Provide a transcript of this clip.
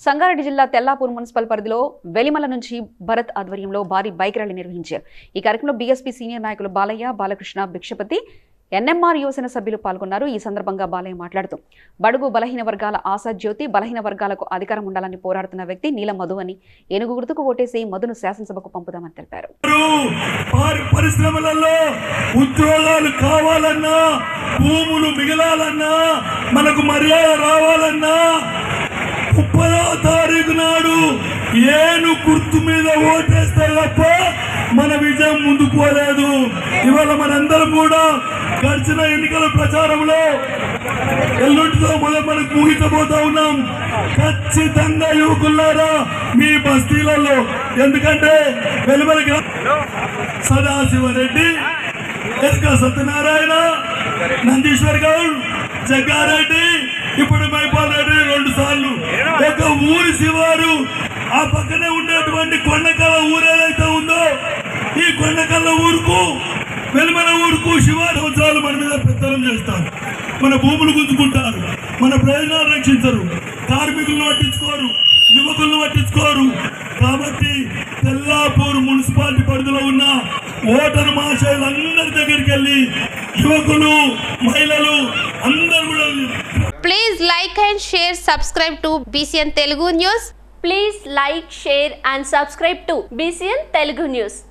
సంగారెడ్డి జిల్లా తెల్లాపూర్ మున్సిపల్ పరిధిలో వెలిమల నుంచి భరత్ ఆధ్వర్యంలో భారీ బైక్ ర్యాలీ నిర్వహించారు ఈ కార్యక్రమంలో బీఎస్పీ సీనియర్ నాయకులు బాలయ్య బాలకృష్ణ భిక్షపతి ఎన్ఎంఆర్ యువసేన సభ్యులు పాల్గొన్నారు ఈ సందర్భంగా బాలయ్య మాట్లాడుతూ బడుగు బలహీన వర్గాల ఆశాజ్యోతి బలహీన వర్గాలకు అధికారం ఉండాలని పోరాడుతున్న వ్యక్తి నీలం మధు అని ఏనుగు గుర్తుకు ఓటేసి మధును శాసనసభకు పంపుదామని తెలిపారు వారి పరిశ్రమలలో ఉద్యోగాలు కావాలన్నా భూములు మిగలాలన్నా మనకు మర్యాద రావాలన్నా ముప్పదో తారీఖు నాడు ఏను గుర్తు మీద ఓటేస్తే తప్ప మన విజయం ముందుకు పోలేదు ఇవాళ మనందరం కూడా గడిచిన ఎన్నికల ప్రచారంలో ఎల్లుంటితో మొదలు మనకు ముగించబోతా ఉన్నాం ఖచ్చితంగా యువకులారా మీ బస్తీలలో ఎందుకంటే వెలువల గ్రా- సదాశివరెడ్డి ఎస్క సత్యనారాయణ నందీశ్వర్ గౌడ్ జగ్గారెడ్డి ఇప్పుడు మైపాల్ రెడ్డి రెండు సార్లు ఒక ఊరి శివారు ఆ పక్కనే ఉండేటువంటి కొండకల్ల ఊరు ఏదైతే ఉందో ఈ కొండకల్ల ఊరుకు వెలుమల ఊరుకు శివారు సంవత్సరాలు మన మీద పెత్తనం చేస్తారు మన భూములు గుంజుకుంటారు మన ప్రయోజనాలు రక్షించరు కార్మికులను పట్టించుకోరు యువకులను పట్టించుకోరు కాబట్టి తెల్లాపూర్ మున్సిపాలిటీ పరిధిలో ఉన్న ఓటరు మహాశయులందరి దగ్గరికి వెళ్ళి యువకులు మహిళలు అందరూ కూడా Please like and share, subscribe to BCN Telugu News. Please like, share and subscribe to BCN Telugu News.